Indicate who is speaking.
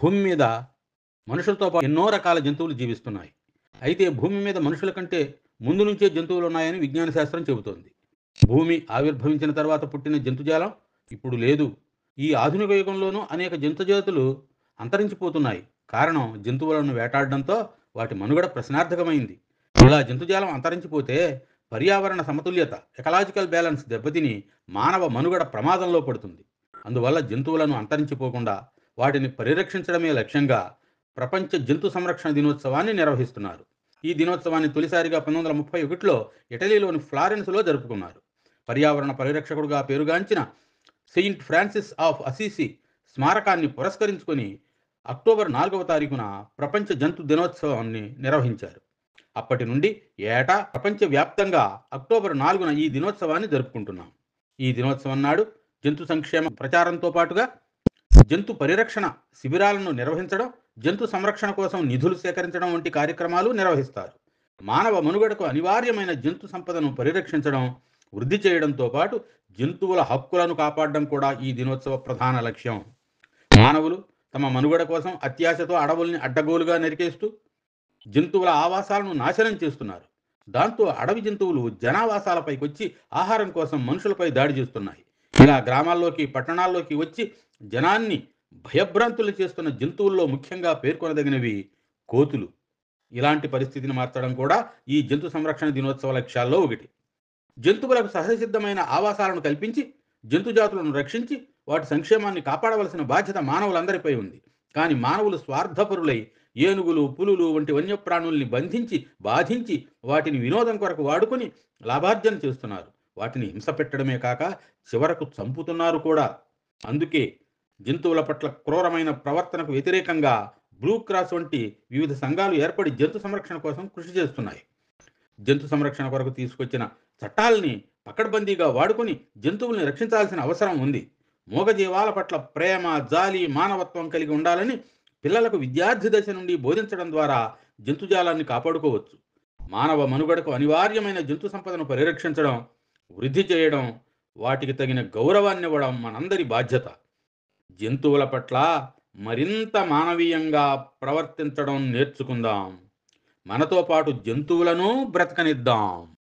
Speaker 1: భూమి మీద మనుషులతో పాటు ఎన్నో రకాల జంతువులు జీవిస్తున్నాయి అయితే భూమి మీద మనుషుల కంటే ముందు నుంచే జంతువులు ఉన్నాయని విజ్ఞాన శాస్త్రం చెబుతోంది భూమి ఆవిర్భవించిన తర్వాత పుట్టిన జంతుజాలం ఇప్పుడు లేదు ఈ ఆధునిక యుగంలోనూ అనేక జంతుజాతులు అంతరించిపోతున్నాయి కారణం జంతువులను వేటాడడంతో వాటి మనుగడ ప్రశ్నార్థకమైంది ఇలా జంతుజాలం అంతరించిపోతే పర్యావరణ సమతుల్యత ఎకలాజికల్ బ్యాలెన్స్ దెబ్బతిని మానవ మనుగడ ప్రమాదంలో పడుతుంది అందువల్ల జంతువులను అంతరించిపోకుండా వాటిని పరిరక్షించడమే లక్ష్యంగా ప్రపంచ జంతు సంరక్షణ దినోత్సవాన్ని నిర్వహిస్తున్నారు ఈ దినోత్సవాన్ని తొలిసారిగా పంతొమ్మిది వందల ముప్పై ఒకటిలో ఇటలీలోని ఫ్లారెన్స్లో జరుపుకున్నారు పర్యావరణ పరిరక్షకుడుగా పేరుగాంచిన సెయింట్ ఫ్రాన్సిస్ ఆఫ్ అసీసి స్మారకాన్ని పురస్కరించుకొని అక్టోబర్ నాలుగవ తారీఖున ప్రపంచ జంతు దినోత్సవాన్ని నిర్వహించారు అప్పటి నుండి ఏటా ప్రపంచవ్యాప్తంగా అక్టోబర్ నాలుగున ఈ దినోత్సవాన్ని జరుపుకుంటున్నాం ఈ దినోత్సవం నాడు జంతు సంక్షేమ ప్రచారంతో పాటుగా జంతు పరిరక్షణ శిబిరాలను నిర్వహించడం జంతు సంరక్షణ కోసం నిధులు సేకరించడం వంటి కార్యక్రమాలు నిర్వహిస్తారు మానవ మనుగడకు అనివార్యమైన జంతు సంపదను పరిరక్షించడం వృద్ధి చేయడంతో పాటు జంతువుల హక్కులను కాపాడడం కూడా ఈ దినోత్సవ ప్రధాన లక్ష్యం మానవులు తమ మనుగడ కోసం అత్యాశతో అడవుల్ని అడ్డగోలుగా నరికేస్తూ జంతువుల ఆవాసాలను నాశనం చేస్తున్నారు దాంతో అడవి జంతువులు జనావాసాలపైకి వచ్చి ఆహారం కోసం మనుషులపై దాడి చేస్తున్నాయి ఇలా గ్రామాల్లోకి పట్టణాల్లోకి వచ్చి జనాన్ని భయభ్రాంతులు చేస్తున్న జంతువుల్లో ముఖ్యంగా పేర్కొనదగినవి కోతులు ఇలాంటి పరిస్థితిని మార్చడం కూడా ఈ జంతు సంరక్షణ దినోత్సవ లక్ష్యాల్లో ఒకటి జంతువులకు సహజసిద్ధమైన ఆవాసాలను కల్పించి జంతుజాతులను రక్షించి వాటి సంక్షేమాన్ని కాపాడవలసిన బాధ్యత మానవులందరిపై ఉంది కానీ మానవులు స్వార్థపరులై ఏనుగులు పులులు వంటి వన్యప్రాణుల్ని బంధించి బాధించి వాటిని వినోదం కొరకు వాడుకొని లాభార్జన చేస్తున్నారు వాటిని హింస పెట్టడమే కాక చివరకు చంపుతున్నారు కూడా అందుకే జంతువుల పట్ల క్రూరమైన ప్రవర్తనకు వ్యతిరేకంగా బ్లూ క్రాస్ వంటి వివిధ సంఘాలు ఏర్పడి జంతు సంరక్షణ కోసం కృషి చేస్తున్నాయి జంతు సంరక్షణ కొరకు తీసుకొచ్చిన చట్టాలని పకడ్బందీగా వాడుకొని జంతువుల్ని రక్షించాల్సిన అవసరం ఉంది మూగజీవాల పట్ల ప్రేమ జాలి మానవత్వం కలిగి ఉండాలని పిల్లలకు విద్యార్థి దశ నుండి బోధించడం ద్వారా జంతుజాలాన్ని కాపాడుకోవచ్చు మానవ మనుగడకు అనివార్యమైన జంతు సంపదను పరిరక్షించడం వృద్ధి చేయడం వాటికి తగిన గౌరవాన్ని ఇవ్వడం మనందరి బాధ్యత జంతువుల పట్ల మరింత మానవీయంగా ప్రవర్తించడం నేర్చుకుందాం మనతో పాటు జంతువులను బ్రతకనిద్దాం